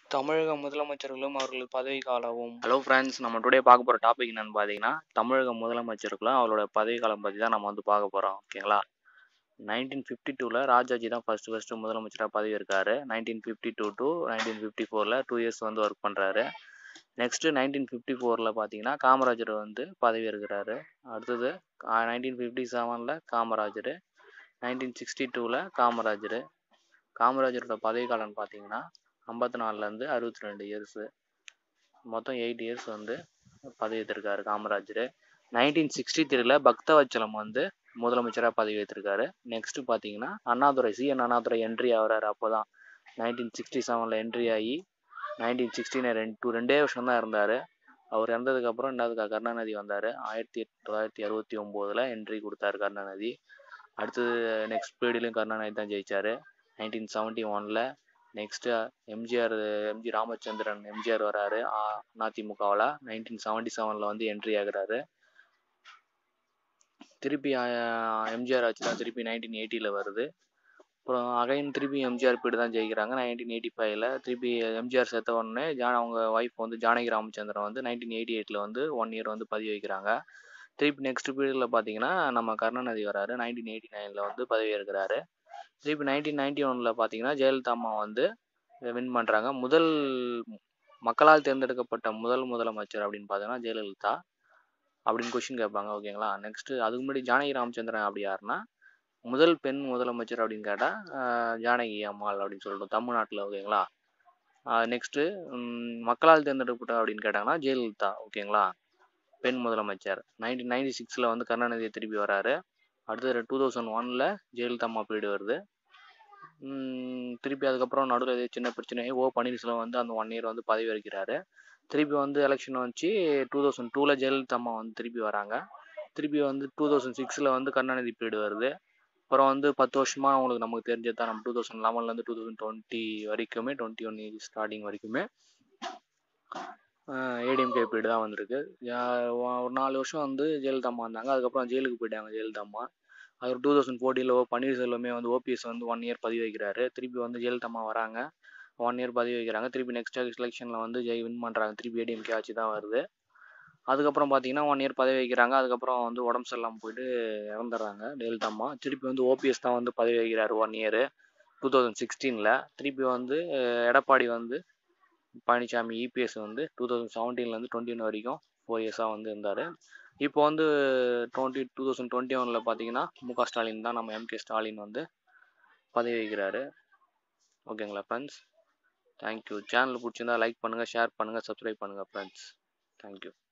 தமிழக முதலமைச்சர்களும் அவர்களது பதவி காலமும் ஹலோ ஃப்ரெண்ட்ஸ் நம்ம டுடே பார்க்க போகிற டாபிக் என்னன்னு பார்த்தீங்கன்னா தமிழக முதலமைச்சருக்குலாம் அவரோட பதவி காலம் பற்றி தான் நம்ம வந்து பார்க்க போகிறோம் ஓகேங்களா நைன்டீன் ஃபிஃப்டி டூவில் ராஜாஜி தான் ஃபஸ்ட்டு ஃபஸ்ட்டு முதலமைச்சராக பதவி இருக்காரு nineteen fifty two to nineteen fifty ஃபோரில் டூ இயர்ஸ் வந்து ஒர்க் பண்ணுறாரு நெக்ஸ்ட்டு நைன்டீன் ஃபிஃப்டி ஃபோரில் பார்த்தீங்கன்னா காமராஜர் வந்து பதவி இருக்கிறாரு அடுத்தது நைன்டீன் ஃபிஃப்டி செவனில் காமராஜர் நைன்டீன் சிக்ஸ்டி டூவில் காமராஜர் காமராஜரோட பதவி காலம்னு பார்த்தீங்கன்னா ஐம்பத்தி நாலுலேருந்து அறுபத்தி ரெண்டு இயர்ஸு மொத்தம் எயிட் இயர்ஸ் வந்து பதவி ஏற்றிருக்காரு காமராஜர் நைன்டீன் சிக்ஸ்டி த்ரீல பக்தவச்சலம் வந்து முதலமைச்சராக பதவி ஏற்றிருக்காரு நெக்ஸ்ட் பார்த்தீங்கன்னா Annadurai C N Annadurai entry ஆகிறாரு அப்போ தான் நைன்டீன் சிக்ஸ்டி செவனில் என்ட்ரி ஆகி நைன்டீன் சிக்ஸ்டி நைன் ரெண்டு டூ ரெண்டே வருஷம் தான் இருந்தார் அவர் இறந்ததுக்கப்புறம் ரெண்டாவது கருணாநிதி வந்தார் ஆயிரத்தி தொள்ளாயிரத்தி அறுபத்தி ஒம்போதில் என்ட்ரி கொடுத்தாரு கருணாநிதி அடுத்தது நெக்ஸ்ட் பீரியட்லையும் கருணாநிதி தான் ஜெயிச்சார் நைன்டீன் செவன்ட்டி ஒனில் next MGR MG Ramachandran MGR வராரு அதிமுகவில் நைன்டீன் செவன்ட்டி செவனில் வந்து என்ட்ரி ஆகுறாரு திருப்பி எம்ஜிஆர் ஆச்சு தான் திருப்பி நைன்டீன் எயிட்டியில் வருது அப்புறம் அகைன் திருப்பி எம்ஜிஆர் பீடு தான் ஜெயிக்கிறாங்க நைன்டீன் எயிட்டி ஃபைவ்ல திருப்பி எம்ஜிஆர் சேர்த்த உடனே ஜா அவங்க ஒய்ஃப் வந்து ஜானகி ராமச்சந்திரன் வந்து நைன்டீன் எயிட்டி எயிட்டில் வந்து ஒன் இயர் வந்து பதிவு வைக்கிறாங்க திருப்பி நெக்ஸ்ட் பீரியடில் பார்த்தீங்கன்னா நம்ம கருணாநிதி வராரு நைன்டீன் எயிட்டி நைனில் வந்து பதவி ஏற்கிறாரு திருப்பி நைன்டீன் நைன்டி ஒனில் பார்த்தீங்கன்னா ஜெயலலிதா அம்மா வந்து வின் பண்ணுறாங்க முதல் மக்களால் தேர்ந்தெடுக்கப்பட்ட முதல் முதலமைச்சர் அப்படின்னு பார்த்தீங்கன்னா ஜெயலலிதா அப்படின்னு கொஷின் கேட்பாங்க ஓகேங்களா நெக்ஸ்ட்டு அதுக்கு முன்னாடி ஜானகி ராமச்சந்திரன் அப்படி யாருன்னா முதல் பெண் முதலமைச்சர் அப்படின்னு கேட்டால் ஜானகி அம்மாள் அப்படின்னு சொல்லிட்டோம் தமிழ்நாட்டில் ஓகேங்களா நெக்ஸ்ட்டு மக்களால் தேர்ந்தெடுக்கப்பட்ட அப்படின்னு கேட்டாங்கன்னா ஜெயலலிதா ஓகேங்களா பெண் முதலமைச்சர் நைன்டீன் நைன்டி சிக்ஸில் வந்து கருணாநிதியை திருப்பி வராரு அடுத்தது டூ தௌசண்ட் ஒனில் ஜெயலலிதா அம்மா பீரியட் வருது திருப்பி அதுக்கப்புறம் நடுவில் எதே சின்ன பிரச்சனை ஓ பன்னீர்செல்வம் வந்து அந்த ஒன் இயர் வந்து பதவி வகிக்கிறாரு திருப்பி வந்து எலெக்ஷன் வச்சு டூ தௌசண்ட் டூவில் ஜெயலலிதா அம்மா வந்து திருப்பி வராங்க திருப்பி வந்து டூ தௌசண்ட் சிக்ஸில் வந்து கருணாநிதி பீரியட் வருது அப்புறம் வந்து பத்து வருஷமாக அவங்களுக்கு நமக்கு தெரிஞ்சது தான் நம்ம டூ தௌசண்ட் லெவன்லேருந்து டூ தௌசண்ட் டுவெண்ட்டி வரைக்குமே டுவெண்ட்டி ஒன் ஸ்டார்டிங் வரைக்குமே ஏடிஎம்கே பீரியட் தான் வந்திருக்கு ஒரு நாலு வருஷம் வந்து ஜெயலலிதா அம்மா வந்தாங்க அதுக்கப்புறம் ஜெயிலுக்கு போயிட்டாங்க ஜெயலலிதா அம்மா அது டூ தௌசண்ட் ஃபோர்டீனில் ஓ பன்னீர்செல்வமே வந்து ஓபிஎஸ் வந்து ஒன் இயர் பதிவு வைக்கிறாரு திருப்பி வந்து ஜெயலலிதா அம்மா வராங்க ஒன் இயர் பதிவு வைக்கிறாங்க திருப்பி நெக்ஸ்ட் எலெக்ஷனில் வந்து ஜெய் வின் பண்ணுறாங்க திருப்பி ஏடிஎம்கே ஆட்சி தான் வருது அதுக்கப்புறம் பார்த்தீங்கன்னா ஒன் இயர் பதவி வைக்கிறாங்க அதுக்கப்புறம் வந்து உடம்பு சரியில்லாமல் போயிட்டு இறந்துடுறாங்க ஜெயலலிதா அம்மா திருப்பி வந்து ஓபிஎஸ் தான் வந்து பதவி வைக்கிறாரு ஒன் இயர் டூ தௌசண்ட் சிக்ஸ்டீனில் திருப்பி வந்து எடப்பாடி வந்து பழனிசாமி இபிஎஸ் வந்து டூ தௌசண்ட் செவன்டீன்லேருந்து டுவெண்ட்டி ஒன் வரைக்கும் ஃபோர் இயர்ஸாக வந்து இருந்தார் இப்போ வந்து டுவெண்ட்டி டூ தௌசண்ட் டுவெண்ட்டி ஒனில் பார்த்தீங்கன்னா மு க ஸ்டாலின் தான் நம்ம எம்கே ஸ்டாலின் வந்து பதவி வைக்கிறாரு ஓகேங்களா ஃப்ரெண்ட்ஸ் தேங்க்யூ சேனல் பிடிச்சிருந்தா லைக் பண்ணுங்கள் ஷேர் பண்ணுங்கள் சப்ஸ்கிரைப் பண்ணுங்கள் ஃப்ரெண்ட்ஸ் தேங்க்யூ